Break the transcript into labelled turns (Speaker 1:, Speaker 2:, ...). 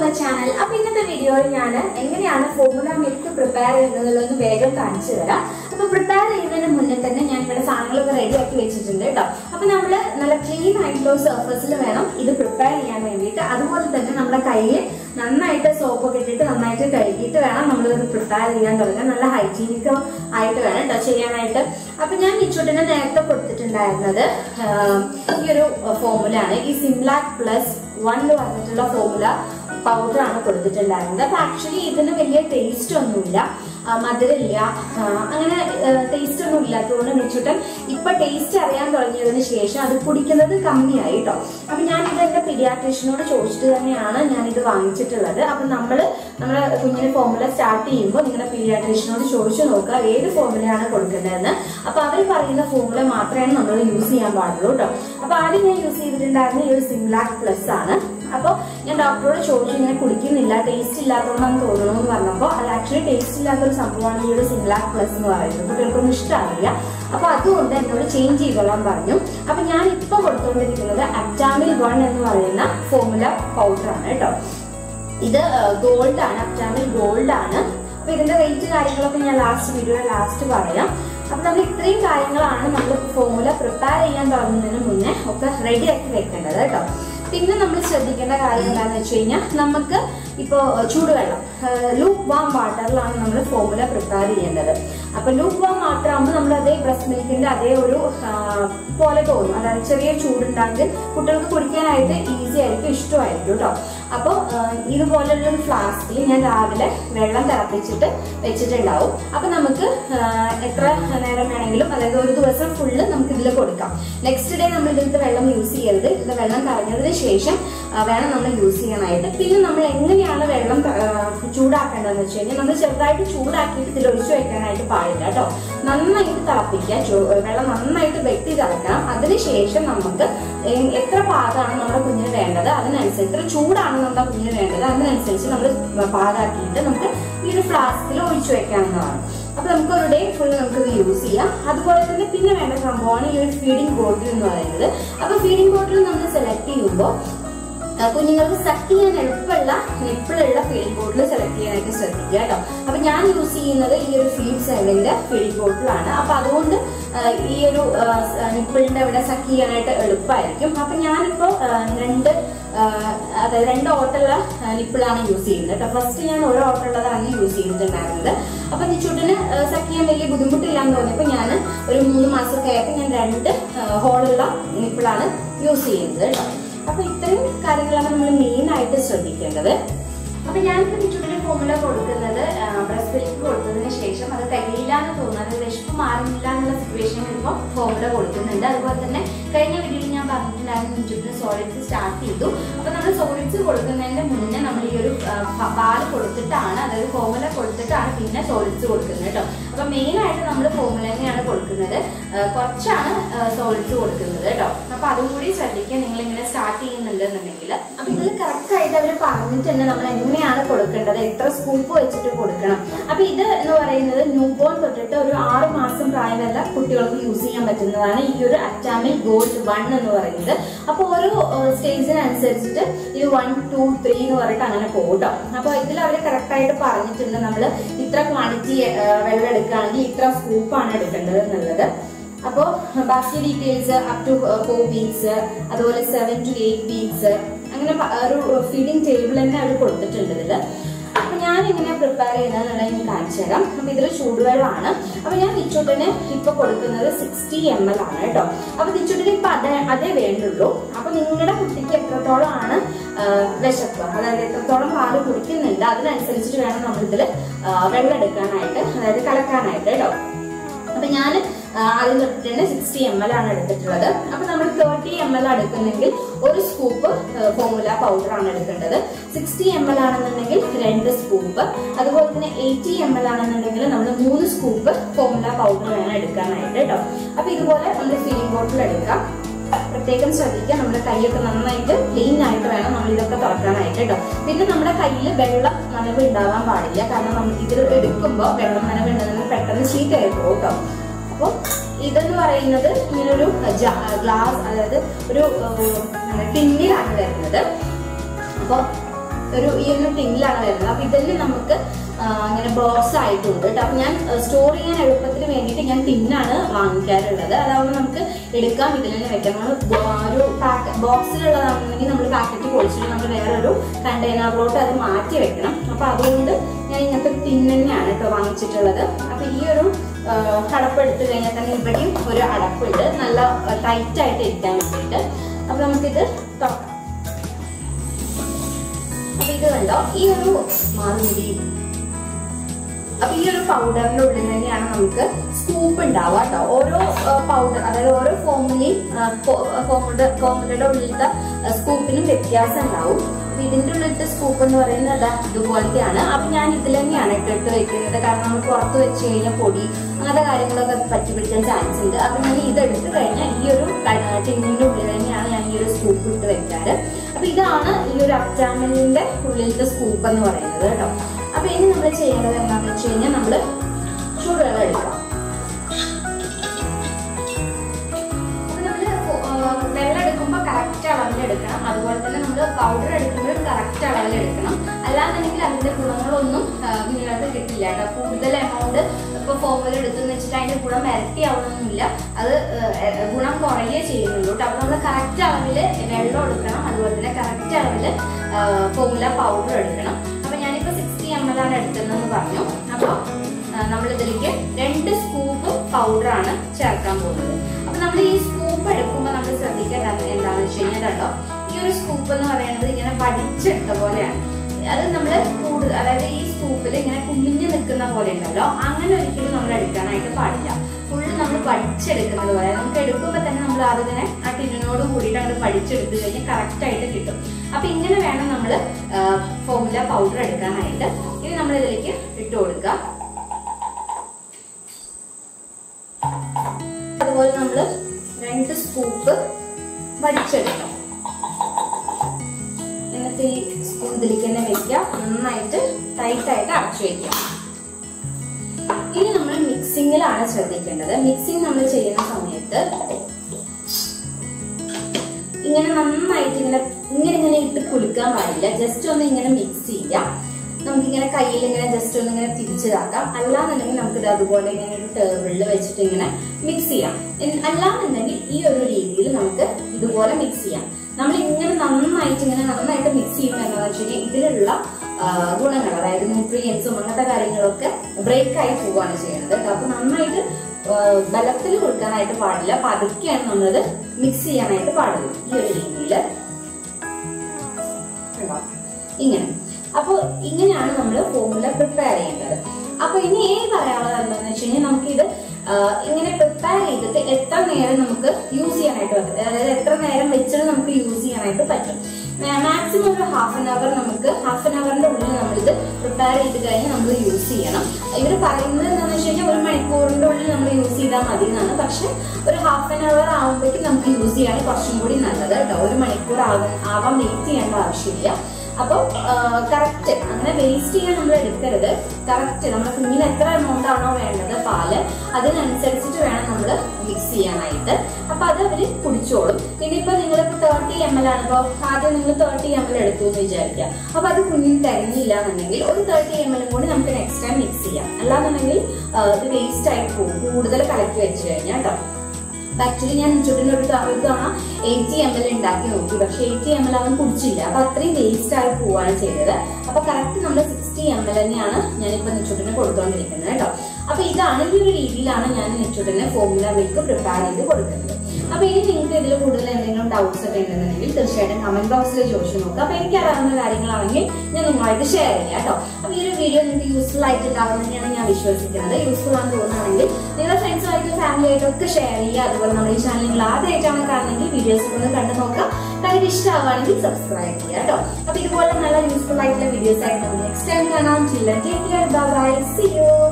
Speaker 1: my channel അപ്പൊ ഇന്നത്തെ വീഡിയോയിൽ ഞാൻ എങ്ങനെയാണ് ഫോർമുല മിൽക്ക് പ്രിപ്പയർ ചെയ്യുന്നതെന്ന് വേഗം കാണിച്ചു തരാം അപ്പൊ പ്രിപ്പയർ ചെയ്യുന്നതിന് മുന്നേ തന്നെ ഞാൻ ഇവിടെ സാധനങ്ങളൊക്കെ റെഡി ആക്കി വെച്ചിട്ടുണ്ട് കേട്ടോ അപ്പൊ നമ്മൾ നല്ല ക്ലീൻ ആയിട്ടുള്ള സർഫസിൽ വേണം ഇത് പ്രിപ്പയർ ചെയ്യാൻ വേണ്ടിയിട്ട് അതുപോലെ തന്നെ നമ്മുടെ കയ്യിൽ നന്നായിട്ട് സോപ്പൊക്കെ ഇട്ടിട്ട് നന്നായിട്ട് കഴുകിയിട്ട് വേണം നമ്മൾ ഇത് പ്രിപ്പയർ ചെയ്യാൻ തുടങ്ങാൻ നല്ല ഹൈജീനിക് ആയിട്ട് വേണം കേട്ടോ ചെയ്യാനായിട്ട് അപ്പൊ ഞാൻ ഇച്ചൂട്ടിനെ നേരത്തെ കൊടുത്തിട്ടുണ്ടായിരുന്നത് ആഹ്, ഈ ഒരു ഫോർമുല ആണ് ഈ സിംലാക് പ്ലസ് വൺ എന്ന് പറഞ്ഞിട്ടുള്ള ഫോർമുല പൗഡർ ആണ് കൊടുത്തിട്ടുണ്ടായിരുന്നത് അപ്പൊ ആക്ച്വലി ഇതിന് വലിയ ടേസ്റ്റ് ഒന്നുമില്ല ആ, മധുരമില്ല ആ, അങ്ങനെ ടേസ്റ്റ് ഒന്നും ഇല്ലാത്തതുകൊണ്ട് മിച്ചുട്ടൻ ഇപ്പൊ ടേസ്റ്റ് അറിയാൻ തുടങ്ങിയതിന് ശേഷം അത് കുടിക്കുന്നത് കമ്മിയായി കേട്ടോ അപ്പൊ ഞാൻ ഇത് എന്റെ പീഡിയാട്രീഷ്യനോട് ചോദിച്ചിട്ട് തന്നെയാണ് ഞാൻ ഇത് വാങ്ങിച്ചിട്ടുള്ളത് അപ്പൊ നമ്മള് നമ്മുടെ കുഞ്ഞിന് ഫോർമുല സ്റ്റാർട്ട് ചെയ്യുമ്പോൾ നിങ്ങളുടെ പീഡിയാട്രീഷ്യനോട് ചോദിച്ചു നോക്കുക ഏത് ഫോർമുലയാണ് കൊടുക്കേണ്ടതെന്ന് അപ്പൊ അവർ പറയുന്ന ഫോർമുല മാത്രമേ നമ്മൾ യൂസ് ചെയ്യാൻ പാടുള്ളൂ കേട്ടോ അപ്പൊ ആദ്യം ഞാൻ യൂസ് ചെയ്തിട്ടുണ്ടായിരുന്ന ഈ ഒരു സിംലാക് പ്ലസ് ആണ് അപ്പോൾ ഞാൻ ഡോക്ടറോട് ചോദിച്ചു ഇങ്ങനെ കുടിക്കുന്നില്ല ടേസ്റ്റ് ഇല്ലാത്തതുകൊണ്ടാണ് തോന്നുന്നു എന്ന് പറഞ്ഞപ്പോൾ അത് ആക്ച്വലി ടേസ്റ്റ് ഇല്ലാത്തൊരു സംഭവമാണ് ഈ ഒരു സിംലാക് പ്ലസ് എന്ന് പറയുന്നത് കുട്ടികൾക്കൊന്നും ഇഷ്ടമാവില്ല അപ്പൊ അതുകൊണ്ട് എന്നോട് ചേഞ്ച് ചെയ്തോളാൻ പറഞ്ഞു അപ്പൊ ഞാൻ ഇപ്പൊ കൊടുത്തുകൊണ്ടിരിക്കുന്നത് അറ്റാമിൽ വൺ എന്ന് പറയുന്ന ഫോർമുല പൗഡർ ആണ് കേട്ടോ ഇത് ഗോൾഡ് ആണ് അപ്റ്റാമിൽ ഗോൾഡ് ആണ് അപ്പൊ ഇതിന്റെ റേറ്റ് കാര്യങ്ങളൊക്കെ ഞാൻ ലാസ്റ്റ് വീഡിയോ ലാസ്റ്റ് പറയാം അപ്പൊ നമ്മൾ ഇത്രയും കാര്യങ്ങളാണ് നമ്മൾ ഫോർമുല പ്രിപ്പയർ ചെയ്യാൻ തുടങ്ങുന്നതിന് മുന്നേ ഒക്കെ റെഡി ആക്കി വെക്കേണ്ടത് കേട്ടോ പിന്നെ നമ്മൾ ശ്രദ്ധിക്കേണ്ട കാര്യം എന്താണെന്ന് വെച്ച് കഴിഞ്ഞാൽ നമുക്ക് ഇപ്പോൾ ചൂടുവെള്ളം ലൂപ്പ് വാം വാട്ടറിലാണ് നമ്മൾ ഫോർമുല പ്രിപ്പയർ ചെയ്യേണ്ടത് അപ്പൊ ലൂപ്പ് വാം വാട്ടർ ആകുമ്പോൾ നമ്മൾ അതേ ബ്രസ്റ്റ് മിൽക്കിന്റെ അതേ ഒരു ആ, പോലെ തോന്നും അതായത് ചെറിയ ചൂടുണ്ടാങ്കിൽ കുട്ടികൾക്ക് കുടിക്കാനായിട്ട് ഈസി ആയിരിക്കും ഇഷ്ടമായിരിക്കും കേട്ടോ അപ്പോൾ ഇതുപോലുള്ള ഒരു ഫ്ലാസ്കിൽ ഞാൻ രാവിലെ വെള്ളം തിളപ്പിച്ചിട്ട് വെച്ചിട്ടുണ്ടാവും അപ്പൊ നമുക്ക് ആ, എത്ര നേരം വേണമെങ്കിലും അതായത് ഒരു ദിവസം ഫുള്ള് നമുക്ക് ഇതിൽ കൊടുക്കാം നെക്സ്റ്റ് ഡേ നമ്മൾ ഇതിലത്തെ വെള്ളം യൂസ് ചെയ്യരുത് ഇതിലെ വെള്ളം കറഞ്ഞതിന് ശേഷം ആ, വേണം നമ്മൾ യൂസ് ചെയ്യാനായിട്ട് പിന്നെ നമ്മൾ എങ്ങനെയാണ് വെള്ളം ത- ആ, ചൂടാക്കേണ്ടതെന്ന് വെച്ച് കഴിഞ്ഞാൽ നമ്മൾ ചെറുതായിട്ട് ചൂടാക്കിയിട്ട് ഇതിൽ ഒഴിച്ചു വെക്കാനായിട്ട് പാടില്ല കേട്ടോ നന്നായിട്ട് തിളപ്പിക്കുക ചൂ- വെള്ളം നന്നായിട്ട് വെട്ടി തിളക്കണം അതിനുശേഷം നമുക്ക് എ- എത്ര പാകമാണ് നമ്മുടെ കുഞ്ഞിന് വേണ്ടത് അതിനനുസരിച്ച് എത്ര ചൂടാണ് നമ്മുടെ കുഞ്ഞിന് വേണ്ടത് അതിനനുസരിച്ച് നമ്മൾ പാകാക്കിയിട്ട് നമുക്ക് ഈ ഒരു ഫ്ലാസ്കിൽ ഒഴിച്ചു വെക്കാവുന്നതാണ് അപ്പൊ നമുക്ക് ഒരു ഡേ ഫുൾ നമുക്ക് ഇത് യൂസ് ചെയ്യാം അതുപോലെ തന്നെ പിന്നെ വേണ്ട സംഭവമാണ് ഈ ഒരു ഫീഡിംഗ് ബോട്ടിൽ എന്ന് പറയുന്നത് അപ്പൊ ഫീഡിംഗ് ബോട്ടിൽ നമ്മൾ സെലക്ട് ചെയ്യുമ്പോൾ ആ, കുഞ്ഞുങ്ങൾക്ക് സക്ക് ചെയ്യാൻ എളുപ്പമുള്ള നിപ്പിളുള്ള ഫീഡിംഗ് ബോട്ടിൽ സെലക്ട് ചെയ്യാനായിട്ട് ശ്രദ്ധിക്കുക കേട്ടോ അപ്പൊ ഞാൻ യൂസ് ചെയ്യുന്നത് ഈ ഒരു ഫീഡ് സെവന്റെ ഫീഡിംഗ് ബോട്ടിലാണ് അപ്പൊ അതുകൊണ്ട് ആ, ഈ ഒരു നിപ്പിളിന്റെ ഇവിടെ സക്ക് ചെയ്യാനായിട്ട് എളുപ്പമായിരിക്കും അപ്പൊ ഞാനിപ്പോ ആ, രണ്ട് ആ, അതായത് രണ്ട് ഓട്ടുള്ള നിപ്പിളാണ് യൂസ് ചെയ്യുന്നത് കേട്ടോ ഫസ്റ്റ് ഞാൻ ഒരു ഓട്ടുള്ളതാണ് യൂസ് ചെയ്തിട്ടുണ്ടായിരുന്നത് അപ്പൊ നിച്ചൂട്ടിന് സക്ക് ചെയ്യാൻ വലിയ ബുദ്ധിമുട്ടില്ലാന്ന് തോന്നിയപ്പോ ഞാൻ ഒരു മൂന്ന് മാസമൊക്കെ ആയപ്പോൾ ഞാൻ രണ്ട് ഹോളുള്ള നിപ്പിളാണ് യൂസ് ചെയ്യുന്നത് കേട്ടോ അപ്പൊ ഇത്രയും കാര്യങ്ങളാണ് നമ്മൾ മെയിൻ ആയിട്ട് ശ്രദ്ധിക്കേണ്ടത് അപ്പൊ ഞാനിപ്പോ ചുട്ടിന് ഫോമുല കൊടുക്കുന്നത് ബ്രസ്റ്റ് മിൽക്ക് കൊടുത്തതിന് ശേഷം അത് തികയില്ല എന്ന് തോന്നുന്നത് വിശപ്പ് മാറുന്നില്ല എന്നുള്ള സിറ്റുവേഷൻ വരുമ്പോൾ ഫോമുല കൊടുക്കുന്നുണ്ട് അതുപോലെ തന്നെ കഴിഞ്ഞ വീഡിയോയിൽ ഞാൻ പറഞ്ഞിട്ടുണ്ടായിരുന്നു ചുട്ടിന് സോളിഡ്സ് സ്റ്റാർട്ട് ചെയ്തു അപ്പൊ നമ്മൾ സോളിഡ്സ് കൊടുക്കുന്നതിന്റെ മുന്നേ നമ്മൾ ഈ ഒരു ആ, പ- പാല് കൊടുത്തിട്ടാണ് അതായത് ഫോമുല കൊടുത്തിട്ടാണ് പിന്നെ സോളിഡ്സ് കൊടുക്കുന്നത് കേട്ടോ അപ്പൊ മെയിൻ ആയിട്ട് നമ്മൾ ഫോമുല തന്നെയാണ് കൊടുക്കുന്നത് ആ, കുറച്ചാണ് സോളിഡ്സ് കൊടുക്കുന്നത് കേട്ടോ അപ്പൊ അതും കൂടി ശ്രദ്ധിക്കുക നിങ്ങൾ ഇങ്ങനെ സ്റ്റാർട്ട് ചെയ്യുന്നുണ്ടെന്നുണ്ടെങ്കിൽ അപ്പൊ ഇതിൽ കറക്റ്റ് ആയിട്ട് അവർ പറഞ്ഞിട്ടുണ്ട് നമ്മൾ എങ്ങനെയാണ് കൊടുക്കേണ്ടത് എത്ര സ്കൂപ്പ് വെച്ചിട്ട് കൊടുക്കണം അപ്പൊ ഇത് എന്ന് പറയുന്നത് ന്യൂബോൺ തൊട്ടിട്ട് ഒരു ആറ് മാസം പ്രായമുള്ള കുട്ടികൾക്ക് യൂസ് ചെയ്യാൻ പറ്റുന്നതാണ് ഈ ഒരു അറ്റാമിൽ ഗോൾഡ് വൺ എന്ന് പറയുന്നത് അപ്പൊ ഓരോ സ്റ്റേജിനനുസരിച്ചിട്ട് ഇത് വൺ ടു ത്രീ എന്ന് പറഞ്ഞിട്ട് അങ്ങനെ പോകും കേട്ടോ അപ്പൊ ഇതിൽ അവർ കറക്റ്റ് ആയിട്ട് പറഞ്ഞിട്ടുണ്ട് നമ്മൾ ഇത്ര ക്വാണ്ടിറ്റി വെള്ളം എടുക്കുകയാണെങ്കിൽ ഇത്ര സ്കൂപ്പാണ് എടുക്കേണ്ടത് എന്നുള്ളത് അപ്പോൾ ബാക്കി details up to four weeks അതുപോലെ സെവൻ ടു എയ്റ്റ് വീക്സ് അങ്ങനെ പ- ഒരു ഫീഡിംഗ് ടേബിൾ തന്നെ അവർ കൊടുത്തിട്ടുണ്ട് ഇതിൽ അപ്പൊ ഞാൻ എങ്ങനെ പ്രിപ്പയർ ചെയ്യുന്നതെന്നുള്ളത് ഞാൻ കാണിച്ചു തരാം അപ്പൊ ഇതിൽ ചൂടുവെള്ളമാണ് അപ്പൊ ഞാൻ തിച്ചോട്ടിന് ഇപ്പൊ കൊടുക്കുന്നത് സിക്സ്റ്റി എം എൽ ആണ് കേട്ടോ അപ്പൊ തിച്ചോട്ടിന് ഇപ്പൊ അതേ അതേ വേണ്ടുള്ളൂ അപ്പൊ നിങ്ങളുടെ കുട്ടിക്ക് എത്രത്തോളം ആണ് ആ, വിശപ്പ് അതായത് എത്രത്തോളം പാല് കുടിക്കുന്നുണ്ട് അതിനനുസരിച്ചിട്ട് വേണം നമ്മളിതിൽ വെള്ളം എടുക്കാനായിട്ട് അതായത് കലക്കാനായിട്ട് കേട്ടോ അപ്പൊ ഞാൻ ആദ്യം തൊട്ടിട്ട് തന്നെ സിക്സ്റ്റി എം എൽ ആണ് എടുത്തിട്ടുള്ളത് അപ്പൊ നമ്മൾ തേർട്ടി എം എൽ എടുക്കുന്നെങ്കിൽ ഒരു സ്കൂപ്പ് ഫോമുല പൗഡർ ആണ് എടുക്കേണ്ടത് സിക്സ്റ്റി എം എൽ ആണെന്നുണ്ടെങ്കിൽ രണ്ട് സ്കൂപ്പ് അതുപോലെ തന്നെ എയ്റ്റി എം എൽ ആണെന്നുണ്ടെങ്കിൽ നമ്മൾ മൂന്ന് സ്കൂപ്പ് ഫോമുല പൗഡർ വേണം എടുക്കാനായിട്ട് കേട്ടോ അപ്പൊ ഇതുപോലെ നമ്മൾ ഫിലിംഗ് ബോട്ടിൽ എടുക്കാം പ്രത്യേകം ശ്രദ്ധിക്കുക നമ്മുടെ കൈയൊക്കെ നന്നായിട്ട് ക്ലീൻ ആയിട്ട് വേണം നമ്മൾ ഇതൊക്കെ തുറക്കാനായിട്ട് കേട്ടോ പിന്നെ നമ്മുടെ കയ്യിൽ വെള്ളം നനവ് ഉണ്ടാവാൻ പാടില്ല കാരണം നമ്മൾ ഇത് എടുക്കുമ്പോൾ വെള്ളം നനവ് ഉണ്ടെങ്കിൽ പെട്ടെന്ന് ചീത്തയായി പോകും കേട്ടോ അപ്പോൾ ഇതെന്ന് പറയുന്നത് ഇങ്ങനൊരു ഗ്ലാസ് അതായത് ഒരു ടിന്നിലാണ് വരുന്നത് അപ്പോൾ ഒരു ഈ ഒരു ടിന്നിലാണ് വരുന്നത് അപ്പൊ ഇതിൽ നമുക്ക് ആ, അങ്ങനെ ബോക്സ് ആയിട്ടുണ്ട് കേട്ടോ അപ്പൊ ഞാൻ സ്റ്റോർ ചെയ്യാൻ എളുപ്പത്തിന് വേണ്ടിയിട്ട് ഞാൻ ടിന്നാണ് വാങ്ങിക്കാറുള്ളത് അതാവുമ്പോൾ നമുക്ക് എടുക്കാം ഇതിൽ തന്നെ വെക്കാം നമ്മൾ ബോ- ഒരു പാക്ക് ബോക്സിലുള്ളതാണെന്നുണ്ടെങ്കിൽ നമ്മൾ പാക്കറ്റ് പൊളിച്ചിട്ട് നമ്മൾ വേറൊരു കണ്ടെയ്നറിലോട്ട് അത് മാറ്റി വെക്കണം അപ്പൊ അതുകൊണ്ട് ഞാൻ ഇങ്ങനത്തെ ടിൻ തന്നെയാണ് കേട്ടോ വാങ്ങിച്ചിട്ടുള്ളത് അപ്പൊ ഈ ഒരു ആ, അടപ്പ് എടുത്തു കഴിഞ്ഞാൽ തന്നെ ഇവിടെയും ഒരു അടപ്പുണ്ട് നല്ല ടൈറ്റ് ആയിട്ട് ഇരിക്കാൻ വേണ്ടിയിട്ട് അപ്പൊ നമുക്കിത് തുറക്കാം അപ്പൊ ഇത് കണ്ടോ ഈ ഒരു മാറുമുടി അപ്പൊ ഈ ഒരു പൗഡറിന്റെ ഉള്ളിൽ തന്നെയാണ് നമുക്ക് സ്കൂപ്പ് ഉണ്ടാവുക കേട്ടോ ഓരോ പൗഡർ അതായത് ഓരോ ഫോമിലെയും ഫോമുടെ ഫോമുലയുടെ ഉള്ളിലത്തെ സ്കൂപ്പിനും വ്യത്യാസം ഉണ്ടാവും അപ്പൊ ഇതിന്റെ ഉള്ളിലത്തെ സ്കൂപ്പ് എന്ന് പറയുന്നത് അതാ ഇതുപോലത്തെയാണ് അപ്പൊ ഞാൻ ഇതിൽ തന്നെയാണ് ഇട്ട് ഇട്ട് വെക്കുന്നത് കാരണം നമ്മൾ പുറത്ത് വെച്ച് കഴിഞ്ഞാൽ പൊടി അങ്ങനത്തെ കാര്യങ്ങളൊക്കെ പറ്റി പിടിക്കാൻ ചാൻസ് ഉണ്ട് അപ്പൊ ഞാൻ ഇത് എടുത്തു കഴിഞ്ഞാൽ ഈ ഒരു ടിന്നിന്റെ ഉള്ളിൽ തന്നെയാണ് ഞാൻ ഈ ഒരു സ്കൂപ്പ് ഇട്ട് വെക്കാറ് അപ്പൊ ഇതാണ് ഈ ഒരു അപ്റ്റാമിലിന്റെ ഉള്ളിലത്തെ സ്കൂപ്പ് എന്ന് പറയുന്നത് കേട്ടോ അപ്പൊ ഇനി നമ്മൾ ചെയ്യേണ്ടത് എന്താണെന്ന് വെച്ച് കഴിഞ്ഞാൽ നമ്മൾ ചൂടുവെള്ളം എടുക്കാം അപ്പൊ നമ്മള് ഫോ- ആ, വെള്ളം എടുക്കുമ്പോൾ കറക്റ്റ് അളവിൽ എടുക്കണം അതുപോലെ തന്നെ നമ്മൾ പൗഡർ എടുക്കുമ്പോഴും കറക്റ്റ് അളവിൽ എടുക്കണം അല്ലാന്നുണ്ടെങ്കിൽ അതിന്റെ ഗുണങ്ങളൊന്നും ആ, നിങ്ങൾക്ക് കിട്ടില്ല കേട്ടോ കൂടുതൽ എമൗണ്ട് ഇപ്പൊ ഫോമുല എടുത്തെന്ന് വെച്ചിട്ട് അതിന്റെ ഗുണം ഇരട്ടി ആവണമെന്നില്ല അത് ആ, ഗുണം കുറയേ ചെയ്യുന്നുള്ളൂ കേട്ടോ അപ്പൊ നമ്മൾ കറക്റ്റ് അളവിൽ വെള്ളം എടുക്കണം അതുപോലെ തന്നെ കറക്റ്റ് അളവിൽ ഫോമുല പൗഡർ എടുക്കണം അപ്പൊ ഞാനിപ്പോ സിക്സ്റ്റി എം എൽ ആണ് എടുത്തതെന്ന് പറഞ്ഞു അപ്പോൾ നമ്മൾ ഇതിലേക്ക് രണ്ട് സ്കൂപ്പ് പൗഡറാണ് ചേർക്കാൻ പോകുന്നത് അപ്പൊ നമ്മൾ ഈ സ്കൂപ്പ് എടുക്കുമ്പോൾ നമ്മൾ ശ്രദ്ധിക്കേണ്ടത് എന്താണെന്ന് വെച്ച് കഴിഞ്ഞാൽ കേട്ടോ ഈ ഒരു സ്കൂപ്പ് എന്ന് പറയുന്നത് ഇങ്ങനെ വടിച്ചെടുത്ത പോലെയാണ് അത് നമ്മൾ കൂടുതൽ അതായത് ഈ സ്കൂപ്പിൽ ഇങ്ങനെ കുമിഞ്ഞ് നിൽക്കുന്ന പോലെ ഉണ്ടല്ലോ അങ്ങനെ ഒരിക്കലും നമ്മൾ എടുക്കാനായിട്ട് പാടില്ല ഫുള്ള് നമ്മൾ പഠിച്ചെടുക്കുന്നത് പോലെ നമുക്ക് എടുക്കുമ്പോൾ തന്നെ നമ്മൾ അതിങ്ങനെ ആ ടിന്നിനോട് കൂടിയിട്ട് അങ്ങോട്ട് പഠിച്ചെടുത്ത് കഴിഞ്ഞാൽ കറക്റ്റ് ആയിട്ട് കിട്ടും അപ്പൊ ഇങ്ങനെ വേണം നമ്മൾ ഫോമുല പൗഡർ എടുക്കാനായിട്ട് ഇനി നമ്മൾ ഇതിലേക്ക് ഇട്ട് കൊടുക്കുക അതുപോലെ നമ്മൾ രണ്ട് സ്കൂപ്പ് വടിച്ചെടുക്കാം എന്നിട്ട് ഈ സ്പൂൺ ഇതിലേക്ക് തന്നെ വെക്കുക നന്നായിട്ട് ടൈറ്റ് ആയിട്ട് അടച്ചു വെക്കുക ഇനി നമ്മൾ മിക്സിങ്ങിലാണ് ശ്രദ്ധിക്കേണ്ടത് മിക്സിങ് നമ്മൾ ചെയ്യുന്ന സമയത്ത് ഇങ്ങനെ നന്നായിട്ട് ഇങ്ങനെ ഇങ്ങനെ ഇങ്ങനെ ഇട്ട് കുലുക്കാൻ പാടില്ല ജസ്റ്റ് ഒന്ന് ഇങ്ങനെ മിക്സ് ചെയ്യാം നമുക്കിങ്ങനെ കയ്യിൽ ഇങ്ങനെ ജസ്റ്റ് ഒന്ന് ഇങ്ങനെ തിരിച്ചതാക്കാം അല്ലാന്നുണ്ടെങ്കിൽ നമുക്കിത് അതുപോലെ ഇങ്ങനെ ഒരു ടേബിളിൽ വെച്ചിട്ട് ഇങ്ങനെ മിക്സ് ചെയ്യാം എൻ- അല്ലാന്നുണ്ടെങ്കിൽ ഈ ഒരു രീതിയിൽ നമുക്ക് ഇതുപോലെ മിക്സ് ചെയ്യാം നമ്മൾ ഇങ്ങനെ നന്നായിട്ട് ഇങ്ങനെ നന്നായിട്ട് മിക്സ് ചെയ്യുമ്പോൾ എന്താണെന്ന് വെച്ച് കഴിഞ്ഞാൽ ഇതിലുള്ള ആ, ഗുണങ്ങൾ അതായത് ന്യൂട്രിയൻസും അങ്ങനത്തെ കാര്യങ്ങളൊക്കെ ബ്രേക്ക് ആയി പോവുകയാണ് ചെയ്യുന്നത് കേട്ടോ അപ്പൊ നന്നായിട്ട് ബലത്തിൽ കൊടുക്കാനായിട്ട് പാടില്ല പതുക്കെയാണ് നമ്മളത് മിക്സ് ചെയ്യാനായിട്ട് പാടുള്ളൂ ഈ ഒരു രീതിയിൽ ഇങ്ങനെ അപ്പൊ ഇങ്ങനെയാണ് നമ്മൾ ഫോമുല പ്രിപ്പയർ ചെയ്യേണ്ടത് അപ്പൊ ഇനി ഏത് പറയാനുള്ളത് എന്താണെന്ന് വെച്ച് കഴിഞ്ഞാൽ നമുക്കിത് ആ, ഇങ്ങനെ പ്രിപ്പയർ ചെയ്തിട്ട് എത്ര നേരം നമുക്ക് യൂസ് ചെയ്യാനായിട്ട് പറ്റും അതായത് എത്ര നേരം വെച്ചിട്ട് നമുക്ക് യൂസ് ചെയ്യാനായിട്ട് പറ്റും മാക്സിമം ഒരു ഹാഫ് ആൻ അവർ നമുക്ക് ഹാഫ് ആൻ അവറിന്റെ ഉള്ളിൽ നമ്മളിത് പ്രിപ്പയർ ചെയ്ത് കഴിഞ്ഞ് നമ്മൾ യൂസ് ചെയ്യണം ഇവർ പറയുന്നത് എന്താണെന്ന് വെച്ച് കഴിഞ്ഞാൽ ഒരു മണിക്കൂറിന്റെ ഉള്ളിൽ നമ്മൾ യൂസ് ചെയ്താൽ മതി എന്നാണ് പക്ഷെ ഒരു ഹാഫ് ആൻ അവർ ആകുമ്പോഴേക്കും നമുക്ക് യൂസ് ചെയ്യാണ് കുറച്ചും കൂടി നല്ലത് കേട്ടോ ഒരു മണിക്കൂർ ആകാൻ ആവാൻ വെയിറ്റ് ചെയ്യേണ്ട ആവശ്യമില്ല അപ്പോൾ കറക്റ്റ് അങ്ങനെ വേസ്റ്റ് ചെയ്യാൻ നമ്മൾ എടുക്കരുത് കറക്റ്റ് നമ്മുടെ കുഞ്ഞിന് എത്ര എമൗണ്ട് ആണോ വേണ്ടത് പാല് അതിനനുസരിച്ചിട്ട് വേണം നമ്മൾ മിക്സ് ചെയ്യാനായിട്ട് അപ്പൊ അത് അവര് കുടിച്ചോളും ഇനിയിപ്പോ നിങ്ങളിപ്പോ തേർട്ടി എം എൽ ആണ് ഇപ്പൊ ആദ്യം നിങ്ങൾ തേർട്ടി എം എൽ എടുത്തു എന്ന് വിചാരിക്കുക അപ്പൊ അത് കുഞ്ഞിന് തികഞ്ഞില്ല എന്നുണ്ടെങ്കിൽ ഒരു തേർട്ടി എം എല്ലും കൂടി നമുക്ക് നെക്സ്റ്റ് ടൈം മിക്സ് ചെയ്യാം അല്ലാന്നുണ്ടെങ്കിൽ ആ, ഇത് വേസ്റ്റ് ആയി പോകും കൂടുതൽ കലക്കി വെച്ച് കഴിഞ്ഞാൽ കേട്ടോ ആക്ച്വലി ഞാൻ ചുറ്റിന് ഒരു തവണ ഒരു തവണ എയ്റ്റി എം എൽ ഉണ്ടാക്കി നോക്കി പക്ഷെ എയ്റ്റി എം എൽ അവൻ കുടിച്ചില്ല അപ്പൊ അത്രയും വേസ്റ്റ് ആയി പോവാണ് ചെയ്തത് അപ്പൊ കറക്റ്റ് നമ്മൾ സിക്സ്റ്റി എം എൽ തന്നെയാണ് ഞാനിപ്പോ നെച്ചോട്ടിന് കൊടുത്തോണ്ടിരിക്കുന്നത് കേട്ടോ അപ്പൊ ഇതാണ് ഈ ഒരു രീതിയിലാണ് ഞാൻ നെച്ചോട്ടിന് ഫോർമുല മിൽക്ക് പ്രിപ്പയർ ചെയ്ത് കൊടുക്കുന്നത് അപ്പൊ ഇനി നിങ്ങൾക്ക് ഇതിൽ കൂടുതൽ എന്തെങ്കിലും ഡൗട്ട്സ് ഒക്കെ ഉണ്ടെന്നുണ്ടെങ്കിൽ തീർച്ചയായിട്ടും കമന്റ് ബോക്സിൽ ചോദിച്ചു നോക്കുക അപ്പൊ എനിക്ക് അറിയാവുന്ന കാര്യങ്ങളാണെങ്കിൽ ഞാൻ നിങ്ങളുമായിട്ട് ഷെയർ ചെയ്യാം കേട്ടോ അപ്പൊ ഈ ഒരു വീഡിയോ നിങ്ങൾക്ക് യൂസ്ഫുൾ ആയിട്ടുണ്ടാവും തന്നെയാണ് ഞാൻ വിശ്വസിക്കുന്നത് യൂസ്ഫുൾ ആണെന്ന് തോന്നുകയാണെങ്കിൽ നിങ്ങളുടെ ഫ്രണ്ട്സുമായിട്ട് ഫാമിലി ആയിട്ടും ഒക്കെ ഷെയർ ചെയ്യുക അതുപോലെ നമ്മുടെ ഈ ചാനൽ നിങ്ങൾ ആദ്യമായിട്ടാണ് കാണുന്നെങ്കിൽ വീഡിയോസ് ഒക്കെ ഒന്ന് കണ്ടു നോക്കുക കാര്യം ഇഷ്ടമാവുകയാണെങ്കിൽ സബ്സ്ക്രൈബ് ചെയ്യുക കേട്ടോ അപ്പൊ ഇതുപോലെ നല്ല യൂസ്ഫുൾ ആയിട്ടുള്ള വീഡിയോസ് ആയിട്ട് നമുക്ക് നെക്സ്റ്റ് ടൈം കാണാം ചില്ലർ take care bye see U